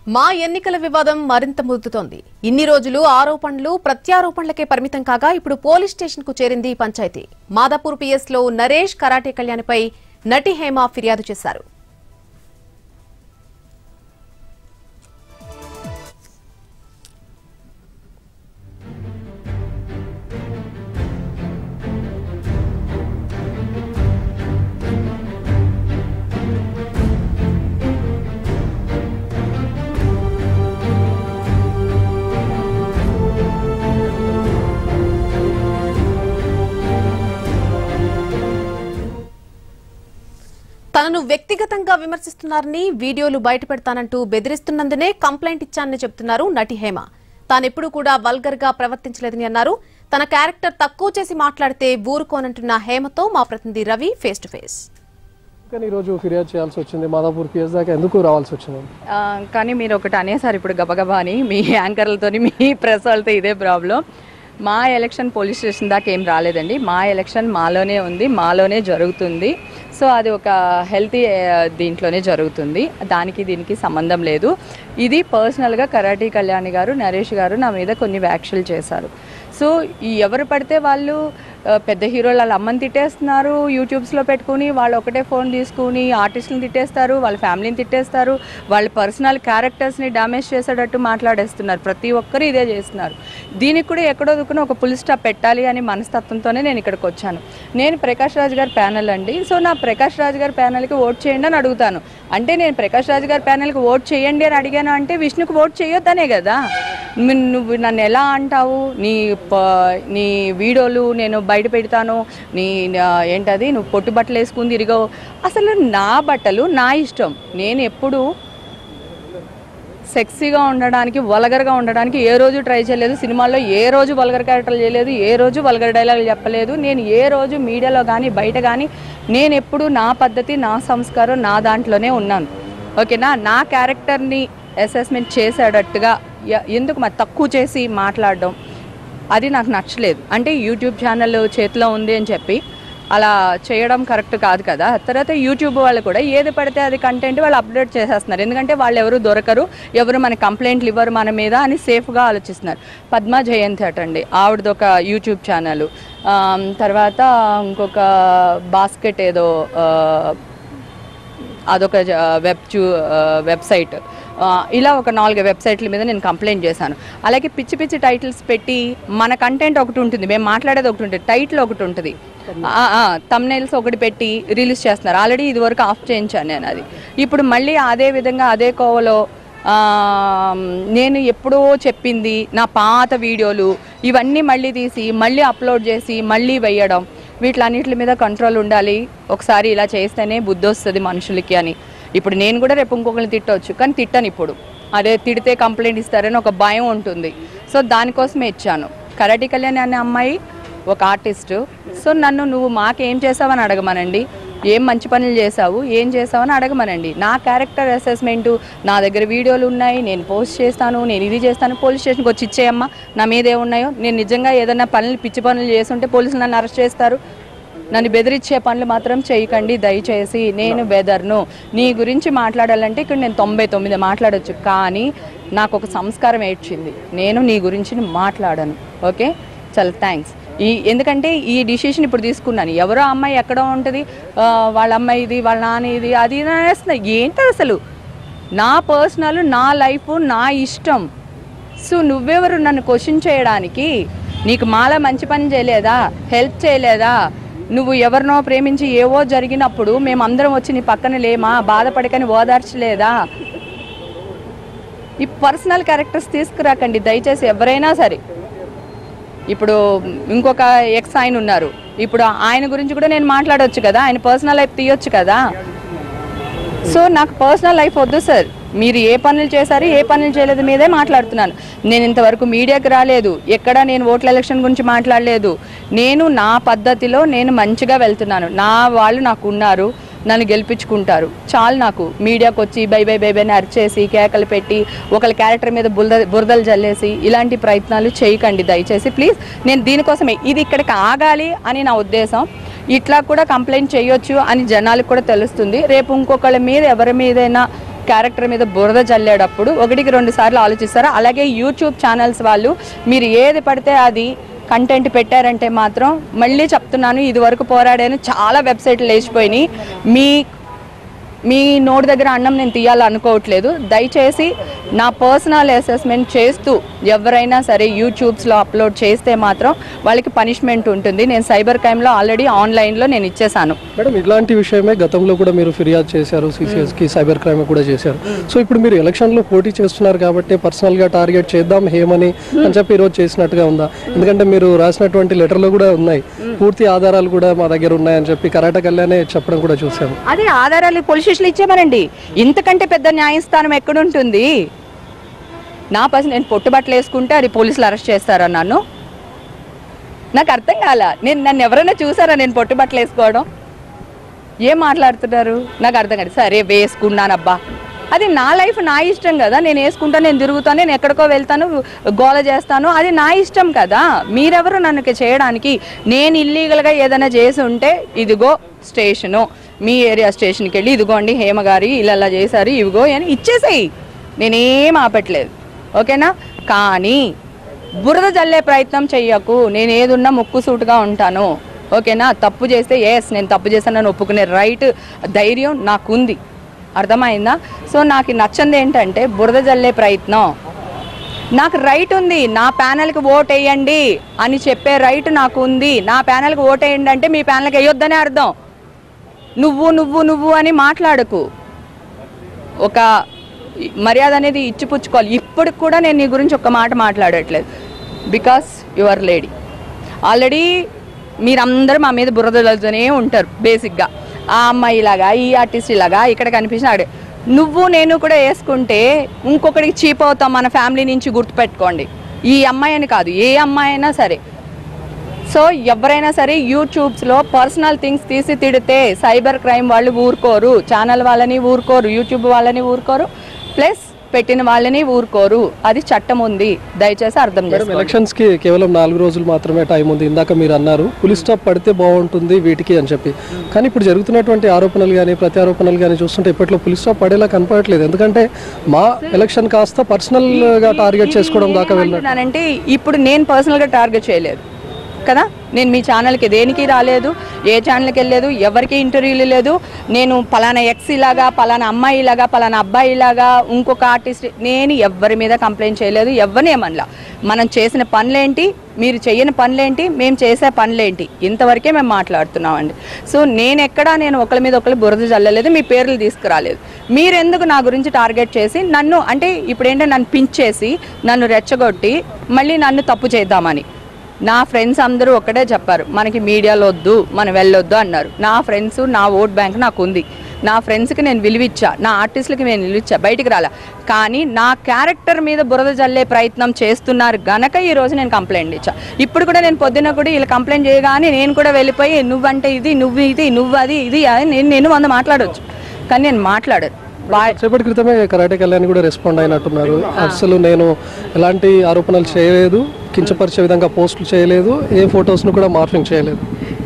మా ఎన్నికల వివాదం మరింత ముదుతోంది ఇన్ని రోజులు ఆరోపణలు ప్రత్యారోపణలకే పరిమితం కాగా ఇప్పుడు పోలీస్ స్టేషన్ కు చేరింది ఈ పంచాయతీ మాదాపూర్ పిఎస్ లో నరేష్ కరాటే కళ్యాణిపై నటి హేమ ఫిర్యాదు చేశారు తనను వ్యక్తిగతంగా విమర్శిస్తున్నారని వీడియోలు బయటపెడతానంటూ బెదిరిస్తున్నందునే కంప్లైంట్ ఇచ్చానని చెబుతున్నారు నటి హేమ తానెప్పుడు కూడా వల్గర్ గా ప్రవర్తించలేదని అన్నారు తన క్యారెక్టర్ తక్కువ చేసి మాట్లాడితే ఊరుకోనంటున్న హేమతో మా ప్రతినిధి రవి ఫేస్ టు ఫేస్ కానీ ఈరోజు ఫిర్యాదు చేయాల్సి వచ్చింది మాదాపూర్ పిఎస్ దాకా ఎందుకు రావాల్సి వచ్చింది ఆ, కానీ మీరు ఒకటి అనేసారు ఇప్పుడు గబగబా అని మీ యాంకర్లతోని మీ ప్రెస్ వాళ్ళతో ఇదే ప్రాబ్లం మా ఎలక్షన్ పోలీస్ స్టేషన్ దాకా ఏం రాలేదండి మా ఎలక్షన్ మాలోనే ఉంది మాలోనే జరుగుతుంది సో అది ఒక హెల్తీ దీంట్లోనే జరుగుతుంది దానికి దీనికి సంబంధం లేదు ఇది పర్సనల్గా కరాటీ కళ్యాణి గారు నరేష్ గారు నా మీద కొన్ని వ్యాఖ్యలు చేశారు సో ఈ ఎవరు పడితే వాళ్ళు ఆ, పెద్ద హీరోలు వాళ్ళ అమ్మని తిట్టేస్తున్నారు యూట్యూబ్స్లో పెట్టుకుని వాళ్ళు ఒకటే ఫోన్ తీసుకుని ఆర్టిస్టులను తిట్టేస్తారు వాళ్ళ ఫ్యామిలీని తిట్టేస్తారు వాళ్ళ పర్సనల్ క్యారెక్టర్స్ని డ్యామేజ్ చేసేటట్టు మాట్లాడేస్తున్నారు ప్రతి ఒక్కరు ఇదే చేస్తున్నారు దీనికి కూడా ఎక్కడో దుక్కున ఒక పులి స్టాప్ పెట్టాలి అని మనస్తత్వంతోనే నేను ఇక్కడికి వచ్చాను నేను ప్రకాష్ రాజ్ గారి ప్యానల్ అండి సో నా ప్రకాష్ రాజ్ గారి ప్యానల్కి ఓట్ చేయండి అని అడుగుతాను అంటే నేను ప్రకాష్ రాజ్ గారి ప్యానల్కి ఓట్ చేయండి అని అడిగాను అంటే విష్ణుకు ఓట్ చేయొద్దనే కదా మి- నువ్వు నన్ను ఎలా అంటావు నీ ప- నీ వీడియోలు నేను బయట పెడతాను నీ నా- ఏంటది నువ్వు పొట్టు బట్టలు వేసుకుని తిరిగావు అసలు నా బట్టలు నా ఇష్టం నేను ఎప్పుడు సెక్సీగా ఉండడానికి వల్గర్గా ఉండడానికి ఏ రోజు ట్రై చేయలేదు సినిమాల్లో ఏ రోజు వల్గర్ క్యారెక్టర్లు చేయలేదు ఏ రోజు వల్గర్ డైలాగులు చెప్పలేదు నేను ఏ రోజు మీడియాలో కానీ బయట కానీ నేను ఎప్పుడు నా పద్ధతి నా సంస్కారం నా దాంట్లోనే ఉన్నాను ఓకేనా నా క్యారెక్టర్ని అసెస్మెంట్ చేసేటట్టుగా ఎ- ఎందుకు మరి తక్కువ చేసి మాట్లాడడం అది నాకు నచ్చలేదు అంటే యూట్యూబ్ ఛానల్ చేతిలో ఉంది అని చెప్పి అలా చేయడం కరెక్ట్ కాదు కదా తర్వాత యూట్యూబ్ వాళ్ళు కూడా ఏది పడితే అది కంటెంట్ వాళ్ళు అప్లోడ్ చేసేస్తున్నారు ఎందుకంటే వాళ్ళు ఎవరు దొరకరు ఎవరు మన కంప్లైంట్లు ఇవ్వరు మన మీద అని సేఫ్గా ఆలోచిస్తున్నారు పద్మ జయంతి అటండి ఆవిడది ఒక యూట్యూబ్ ఛానల్ తర్వాత ఇంకొక బాస్కెట్ ఏదో ఆ, అదొక జ- వెబ్ చూ ఆ, వెబ్సైట్ ఆ, ఇలా ఒక నాలుగు వెబ్సైట్ల మీద నేను కంప్లైంట్ చేశాను అలాగే పిచ్చి పిచ్చి టైటిల్స్ పెట్టి మన కంటెంట్ ఒకటి ఉంటుంది మేము మాట్లాడేది ఒకటి ఉంటుంది టైటిల్ ఒకటి ఉంటుంది తమ్నైల్స్ ఒకటి పెట్టి రిలీజ్ చేస్తున్నారు ఆల్రెడీ ఇది వరకు ఆఫ్ చేయించాను నేను అది ఇప్పుడు మళ్ళీ అదే విధంగా అదే కోవలో ఆ, నేను ఎప్పుడో చెప్పింది నా పాత వీడియోలు ఇవన్నీ మళ్ళీ తీసి మళ్ళీ అప్లోడ్ చేసి మళ్ళీ వేయడం వీటిలన్నిటి మీద కంట్రోల్ ఉండాలి ఒకసారి ఇలా చేస్తేనే బుద్ధి వస్తుంది మనుషులకి అని ఇప్పుడు నేను కూడా రేపు ఇంకొకరిని తిట్టవచ్చు కానీ తిట్టను ఇప్పుడు అదే తిడితే కంప్లైంట్ ఇస్తారని ఒక భయం ఉంటుంది సో దానికోసమే ఇచ్చాను కరాటి కళ్యాణి అనే అమ్మాయి ఒక ఆర్టిస్టు సో నన్ను నువ్వు మాకేం చేసావని అడగమనండి ఏం మంచి పనులు చేసావు ఏం చేసావని అడగమనండి నా క్యారెక్టర్ అసెస్మెంట్ నా దగ్గర వీడియోలు ఉన్నాయి నేను పోస్ట్ చేస్తాను నేను ఇది చేస్తాను పోలీస్ స్టేషన్కి వచ్చి ఇచ్చేయమ్మా నా మీద ఏమున్నాయో నేను నిజంగా ఏదైనా పనులు పిచ్చి పనులు చేస్తుంటే పోలీసులు నన్ను అరెస్ట్ చేస్తారు నన్ను బెదిరించే పనులు మాత్రం చేయకండి దయచేసి నేను బెదర్ను నీ గురించి మాట్లాడాలంటే ఇక్కడ నేను తొంభై తొమ్మిది మాట్లాడొచ్చు కానీ నాకు ఒక సంస్కారం ఏడ్చింది నేను నీ గురించి మాట్లాడను ఓకే చాలా థ్యాంక్స్ ఈ ఎందుకంటే ఈ డిసిషన్ ఇప్పుడు తీసుకున్నాను ఎవరో అమ్మాయి ఎక్కడో ఉంటుంది ఆ, వాళ్ళ అమ్మాయి ఇది వాళ్ళ నాన్న ఇది అది ఇది అనేస్తున్నా ఏంటి అసలు నా పర్సనల్ నా లైఫ్ నా ఇష్టం సో నువ్వెవరు నన్ను క్వశ్చన్ చేయడానికి నీకు మాల మంచి పని చేయలేదా హెల్ప్ చేయలేదా నువ్వు ఎవరినో ప్రేమించి ఏవో జరిగినప్పుడు మేమందరం వచ్చి నీ పక్కన లేమా బాధపడకని ఓదార్చలేదా ఈ పర్సనల్ క్యారెక్టర్స్ తీసుకురాకండి దయచేసి ఎవరైనా సరే ఇప్పుడు ఇంకొక ఎక్స్ ఆయన ఉన్నారు ఇప్పుడు ఆయన గురించి కూడా నేను మాట్లాడొచ్చు కదా ఆయన పర్సనల్ లైఫ్ తీయొచ్చు కదా సో నాకు పర్సనల్ లైఫ్ వద్దు సార్ మీరు ఏ పనులు చేశారు ఏ పనులు చేయలేదు మీదే మాట్లాడుతున్నాను నేను ఇంతవరకు మీడియాకి రాలేదు ఎక్కడ నేను ఓట్ల ఎలక్షన్ గురించి మాట్లాడలేదు నేను నా పద్ధతిలో నేను మంచిగా వెళ్తున్నాను నా వాళ్ళు నాకు ఉన్నారు నన్ను గెలిపించుకుంటారు చాలు నాకు మీడియాకి వచ్చి బై బై బై బై అని అరిచేసి కేకలు పెట్టి ఒకళ్ళ క్యారెక్టర్ మీద బురద బురదలు జల్లేసి ఇలాంటి ప్రయత్నాలు చేయకండి దయచేసి ప్లీజ్ నేను దీనికోసమే ఇది ఇక్కడికి ఆగాలి అని నా ఉద్దేశం ఇట్లా కూడా కంప్లైంట్ చేయొచ్చు అని జనాలకు కూడా తెలుస్తుంది రేపు ఇంకొకళ్ళ మీద ఎవరి మీదైనా క్యారెక్టర్ మీద బురద జల్లేటప్పుడు ఒకటికి రెండు సార్లు ఆలోచిస్తారా అలాగే యూట్యూబ్ ఛానల్స్ వాళ్ళు మీరు ఏది పడితే అది కంటెంట్ పెట్టారంటే మాత్రం మళ్ళీ చెప్తున్నాను ఇది వరకు పోరాడాను చాలా వెబ్సైట్లు లేచిపోయినాయి మీ మీ నోటి దగ్గర అన్నం నేను తీయాలనుకోవట్లేదు దయచేసి నా పర్సనల్ అసెస్మెంట్ చేస్తూ ఎవరైనా సరే యూట్యూబ్స్లో అప్లోడ్ చేస్తే మాత్రం వాళ్ళకి పనిష్మెంట్ ఉంటుంది నేను సైబర్ క్రైమ్లో ఆల్రెడీ ఆన్లైన్లో నేను ఇచ్చేసాను మేడం ఇలాంటి విషయమే గతంలో కూడా మీరు ఫిర్యాదు చేశారు సిసిఎస్ కి సైబర్ క్రైమ్ కూడా చేశారు సో ఇప్పుడు మీరు ఎలక్షన్ లో పోటీ చేస్తున్నారు కాబట్టి పర్సనల్ గా టార్గెట్ చేద్దాం హేమని అని చెప్పి ఈరోజు చేసినట్టుగా ఉందా ఎందుకంటే మీరు రాసినటువంటి లెటర్లో కూడా ఉన్నాయి పూర్తి ఆధారాలు కూడా మా దగ్గర ఉన్నాయని చెప్పి కరాట కళ్యాణే చెప్పడం కూడా చూసాము అదే ఆధారాలు పోలీస్ స్టేషన్లో ఇచ్చామనండి ఇంతకంటే పెద్ద న్యాయస్థానం ఎక్కడుంటుంది నా పర్సన్ నేను పొట్టుబట్టలు వేసుకుంటే అది పోలీసులు అరెస్ట్ చేస్తారా నన్ను నాకు అర్థం కాల నేను నన్ను ఎవరైనా చూసారా నేను పొట్టుబట్టలు వేసుకోవడం ఏం మాట్లాడుతున్నారు నాకు అర్థం కాదు సరే వేసుకున్నానబ్బా అది నా లైఫ్ నా ఇష్టం కదా నేను వేసుకుంటాను నేను తిరుగుతాను నేను ఎక్కడికో వెళ్తాను గోల చేస్తాను అది నా ఇష్టం కదా మీరెవరు నన్ను ఇక చేయడానికి నేను ఇల్లీగల్గా ఏదైనా చేసి ఉంటే ఇదిగో స్టేషను మీ ఏరియా స్టేషన్కి వెళ్ళి ఇదిగోండి హేమ గారి ఇలా ఇలా చేశారు ఇవిగో అని ఇచ్చేసేయి నేనేం ఆపట్లేదు ఓకేనా కానీ బురద జల్లే ప్రయత్నం చెయ్యకు నేను ఏదున్నా ముక్కు సూటుగా ఉంటాను ఓకేనా తప్పు చేస్తే ఎస్ నేను తప్పు చేశానని ఒప్పుకునే రైట్ ధైర్యం నాకుంది అర్థమైందా సో నాకు నచ్చంది ఏంటంటే బురద జల్లే ప్రయత్నం నాకు రైట్ ఉంది నా ప్యానల్కి ఓట్ వేయండి అని చెప్పే రైట్ నాకు ఉంది నా ప్యానల్కి ఓట్ వేయండి అంటే మీ ప్యానల్కి వేయొద్దనే అర్థం నువ్వు నువ్వు నువ్వు అని మాట్లాడకు ఒక మర్యాద అనేది ఇచ్చిపుచ్చుకోవాలి ఇప్పటికి కూడా నేను నీ గురించి ఒక్క మాట మాట్లాడట్లేదు because you are lady already మీరందరూ మా మీద బురదలతోనే ఉంటారు బేసిక్గా ఆ అమ్మాయి ఇలాగా ఈ ఆర్టిస్ట్ ఇలాగా ఇక్కడ కనిపించిన ఆడే నువ్వు నేను కూడా వేసుకుంటే ఇంకొకటికి చీప్ అవుతాం మన ఫ్యామిలీ నుంచి గుర్తుపెట్టుకోండి ఈ అమ్మాయి అని కాదు ఏ అమ్మాయి అయినా సరే సో ఎవరైనా సరే యూట్యూబ్స్లో పర్సనల్ థింగ్స్ తీసి తిడితే సైబర్ క్రైమ్ వాళ్ళు ఊరుకోరు ఛానల్ వాళ్ళని ఊరుకోరు యూట్యూబ్ వాళ్ళని ఊరుకోరు ప్లస్ పెట్టిన వాళ్ళని ఊరుకోరు అది చట్టం ఉంది దయచేసి అర్థం మేడం చేసుకోండి ఎలక్షన్స్ కి కేవలం నాలుగు రోజులు మాత్రమే టైం ఉంది ఇందాక మీరు అన్నారు పులి స్టాప్ పడితే బాగుంటుంది వీటికి అని చెప్పి కానీ ఇప్పుడు జరుగుతున్నటువంటి ఆరోపణలు కానీ ప్రత్యారోపణలు కానీ చూస్తుంటే ఇప్పట్లో పులి స్టాప్ పడేలా కనపడట్లేదు ఎందుకంటే మా ఎలక్షన్ కాస్త పర్సనల్ గా టార్గెట్ చేసుకోవడం దాకా వెళ్ళినట్టు ఏమంటున్నానంటే ఇప్పుడు నేను పర్సనల్గా టార్గెట్ చేయలేదు కదా నేను మీ ఛానల్కి దేనికి రాలేదు ఏ ఛానల్కి వెళ్ళలేదు ఎవరికి ఇంటర్వ్యూలు లేదు నేను పలానా ఎక్స్ ఇలాగా పలానా అమ్మాయి ఇలాగా పలానా అబ్బాయి ఇలాగా ఇంకొక ఆర్టిస్ట్ నేను ఎవరి మీద కంప్లైంట్ చేయలేదు ఎవరిని ఏమనలా మనం చేసిన పనులేంటి మీరు చేయని పనులేంటి మేము చేసే పనులేంటి ఇంతవరకే మేము మాట్లాడుతున్నామండి సో నేను ఎక్కడా నేను ఒకరి మీద ఒకరు బురద చల్లలేదు మీ పేర్లు తీసుకురాలేదు మీరెందుకు నా గురించి టార్గెట్ చేసి నన్ను అంటే ఇప్పుడు ఏంటంటే నన్ను పించేసి నన్ను రెచ్చగొట్టి మళ్ళీ నన్ను తప్పు చేద్దామని నా ఫ్రెండ్స్ అందరూ ఒక్కటే చెప్పారు మనకి మీడియాలో వద్దు మనం వెళ్ళొద్దు అన్నారు నా ఫ్రెండ్స్ నా ఓట్ బ్యాంక్ నాకు ఉంది నా ఫ్రెండ్స్కి నేను విలువిచ్చా నా ఆర్టిస్టులకి నేను విలువిచ్చా బయటికి రాలా కానీ నా క్యారెక్టర్ మీద బురద జల్లే ప్రయత్నం చేస్తున్నారు గనక ఈ రోజు నేను కంప్లైంట్ ఇచ్చా ఇప్పుడు కూడా నేను పొద్దున్న కూడా వీళ్ళు కంప్లైంట్ చేయగానే నేను కూడా వెళ్ళిపోయి నువ్వంటే ఇది నువ్వు ఇది నువ్వు అది ఇది అని నేను నేను వంద మాట్లాడవచ్చు కానీ నేను మాట్లాడను బా సేపటి క్రితమే కరాటే కళ్యాణ్ కూడా రెస్పాండ్ అయినట్టున్నారు అసలు నేను ఎలాంటి ఆరోపణలు చేయలేదు కించపరిచే విధంగా పోస్టులు చేయలేదు ఏ ఫొటోస్ను కూడా మార్ఫింగ్ చేయలేదు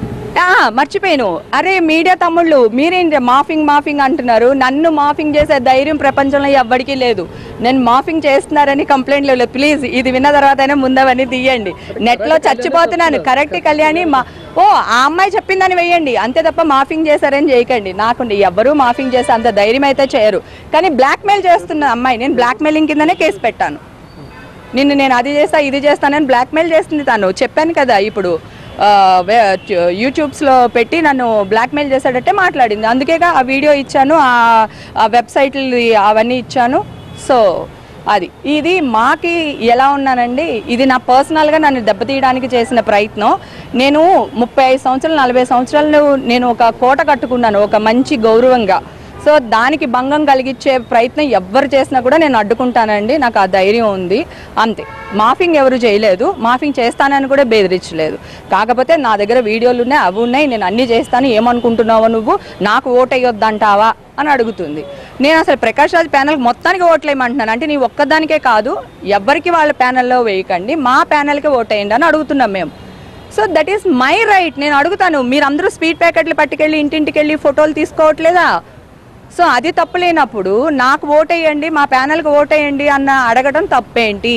ఆ, మర్చిపోయాను అరే మీడియా తమ్ముళ్ళు మీరేంటి మాఫింగ్ మాఫింగ్ అంటున్నారు నన్ను మాఫింగ్ చేసే ధైర్యం ప్రపంచంలో ఎవ్వడికి లేదు నేను మాఫింగ్ చేస్తున్నారని కంప్లైంట్ లేదు ప్లీజ్ ఇది విన్న తర్వాత అయినా ముందవన్నీ తీయండి నెట్లో చచ్చిపోతున్నాను కరెక్ట్ కళ్యాణి మా ఓ ఆ అమ్మాయి చెప్పిందని వేయండి అంతే తప్ప మాఫింగ్ చేశారని చేయకండి నాకు ఎవరూ మాఫింగ్ చేసే అంత ధైర్యం అయితే చేయరు కానీ బ్లాక్మెయిల్ చేస్తున్న అమ్మాయి నేను బ్లాక్మెయిలింగ్ కిందనే కేసు పెట్టాను నిన్ను నేను అది చేస్తా ఇది చేస్తానని బ్లాక్మెయిల్ చేస్తుంది తను చెప్పాను కదా ఇప్పుడు ఆ, వే- చ- యూట్యూబ్స్లో పెట్టి నన్ను బ్లాక్మెయిల్ చేశాడంటే మాట్లాడింది అందుకేగా ఆ వీడియో ఇచ్చాను ఆ ఆ వెబ్సైట్లు అవన్నీ ఇచ్చాను సో అది ఇది మాకి ఎలా ఉన్నానండి ఇది నా పర్సనల్గా నన్ను దెబ్బతీయడానికి చేసిన ప్రయత్నం నేను ముప్పై ఐదు సంవత్సరాలు నలభై సంవత్సరాలు నేను ఒక కోట కట్టుకున్నాను ఒక మంచి గౌరవంగా సో దానికి భంగం కలిగించే ప్రయత్నం ఎవ్వరు చేసినా కూడా నేను అడ్డుకుంటానండి నాకు ఆ ధైర్యం ఉంది అంతే మాఫింగ్ ఎవరు చేయలేదు మాఫింగ్ చేస్తానని కూడా బెదిరించలేదు కాకపోతే నా దగ్గర వీడియోలు ఉన్నాయి అవి ఉన్నాయి నేను అన్నీ చేస్తాను ఏమనుకుంటున్నావో నువ్వు నాకు ఓటు వేయొద్దంటావా అని అడుగుతుంది నేను అసలు ప్రకాష్ రాజ్ ప్యానల్ మొత్తానికి ఓట్లేయమంటున్నాను అంటే నీ ఒక్కదానికే కాదు ఎవరికి వాళ్ళ ప్యానల్లో వేయకండి మా ప్యానల్కి ఓటేయండి అని అడుగుతున్నాం మేము so that is my right నేను అడుగుతాను మీరందరూ స్పీడ్ ప్యాకెట్లు పట్టుకెళ్ళి ఇంటింటికి వెళ్ళి ఫోటోలు తీసుకోవట్లేదా సో అది తప్పు లేనప్పుడు నాకు ఓటేయండి మా ప్యానల్కి ఓటేయండి అన్న అడగడం తప్పేంటి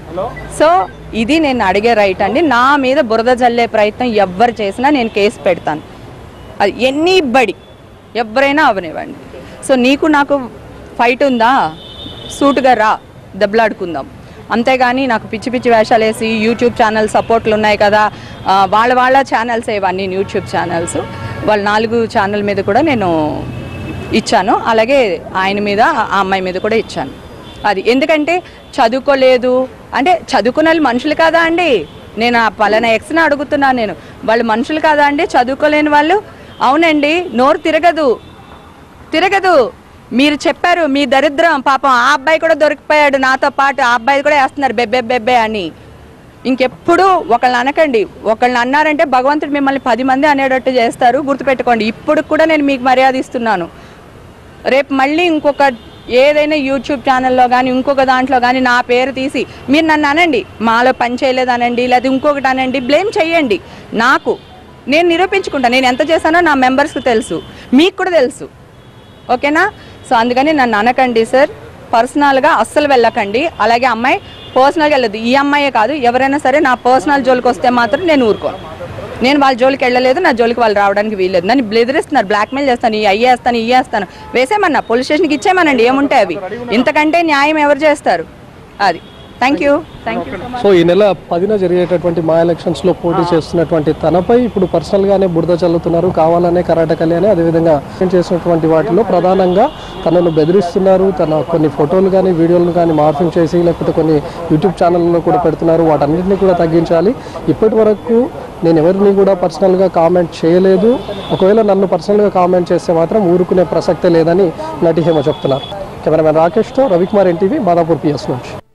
సో ఇది నేను అడిగే రైట్ అండి నా మీద బురద జల్లే ప్రయత్నం ఎవ్వరు చేసినా నేను కేసు పెడతాను అది ఎన్ని బడి ఎవరైనా అవనివ్వండి సో నీకు నాకు ఫైట్ ఉందా సూటుగా రా దెబ్బలాడుకుందాం అంతేగాని నాకు పిచ్చి పిచ్చి వేషాలు వేసి యూట్యూబ్ ఛానల్ సపోర్ట్లు ఉన్నాయి కదా ఆ, వాళ్ళ వాళ్ళ ఛానల్స్ ఇవన్నీ యూట్యూబ్ ఛానల్స్ వాళ్ళ నాలుగు ఛానల్ మీద కూడా నేను ఇచ్చాను అలాగే ఆయన మీద ఆ అమ్మాయి మీద కూడా ఇచ్చాను అది ఎందుకంటే చదువుకోలేదు అంటే చదువుకున్న వాళ్ళు మనుషులు కాదా అండి నేను ఆ పలానా ఎక్స్ని అడుగుతున్నాను నేను వాళ్ళు మనుషులు కాదా అండి చదువుకోలేని వాళ్ళు అవునండి నోరు తిరగదు తిరగదు మీరు చెప్పారు మీ దరిద్రం పాపం ఆ అబ్బాయి కూడా దొరికిపోయాడు నాతో పాటు ఆ అబ్బాయి కూడా వేస్తున్నారు బెబ్బే బెబ్బే అని ఇంకెప్పుడు ఒకళ్ళని అనకండి ఒకళ్ళని అన్నారంటే భగవంతుడు మిమ్మల్ని పది మంది అనేటట్టు చేస్తారు గుర్తుపెట్టుకోండి ఇప్పుడు కూడా నేను మీకు మర్యాద ఇస్తున్నాను రేపు మళ్ళీ ఇంకొక ఏదైనా యూట్యూబ్ ఛానల్లో కానీ ఇంకొక దాంట్లో కానీ నా పేరు తీసి మీరు నన్ను అనండి మాలో పని చేయలేదు అనండి లేదా ఇంకొకటి అనండి బ్లేమ్ చెయ్యండి నాకు నేను నిరూపించుకుంటా నేను ఎంత చేశానో నా మెంబర్స్కి తెలుసు మీకు కూడా తెలుసు ఓకేనా సో అందుకని నన్ను అనకండి సార్ పర్సనల్గా అస్సలు వెళ్ళకండి అలాగే అమ్మాయి పర్సనల్గా వెళ్ళదు ఈ అమ్మాయే కాదు ఎవరైనా సరే నా పర్సనల్ జోలికి వస్తే మాత్రం నేను ఊరుకోను నేను వాళ్ళ జోలికి వెళ్ళలేదు నా జోలికి వాళ్ళు రావడానికి వీల్లేదు నన్ను బెదిరిస్తున్నారు బ్లాక్మెయిల్ చేస్తాను ఈ అయ్యేస్తాను ఇయ్యేస్తాను వేసేమన్నా పోలీస్ స్టేషన్కి ఇచ్చేమనండి ఏముంటాయి అవి ఇంతకంటే న్యాయం ఎవరు చేస్తారు అది thank you thank you so ఈ నెల పదిన జరిగేటటువంటి మా ఎలక్షన్స్ లో పోటీ చేస్తున్నటువంటి తనపై ఇప్పుడు పర్సనల్ గానే బురద చల్లుతున్నారు కావాలనే కరాట కళ్యాణి అదేవిధంగా ఆయన చేసినటువంటి వాటిలో ప్రధానంగా తనను బెదిరిస్తున్నారు తన కొన్ని ఫోటోలు కానీ వీడియోలు కానీ మార్ఫింగ్ చేసి లేకపోతే కొన్ని యూట్యూబ్ ఛానల్లో కూడా పెడుతున్నారు వాటన్నిటిని కూడా తగ్గించాలి ఇప్పటి వరకు నేను ఎవరిని కూడా పర్సనల్గా కామెంట్ చేయలేదు ఒకవేళ నన్ను పర్సనల్గా కామెంట్ చేస్తే మాత్రం ఊరుకునే ప్రసక్తే లేదని నటి హేమ చెప్తున్నారు కెమెరామెన్ రాకేష్తో రవికుమార్ ఎన్టీవీ మాదాపూర్ పిఎస్ నుంచి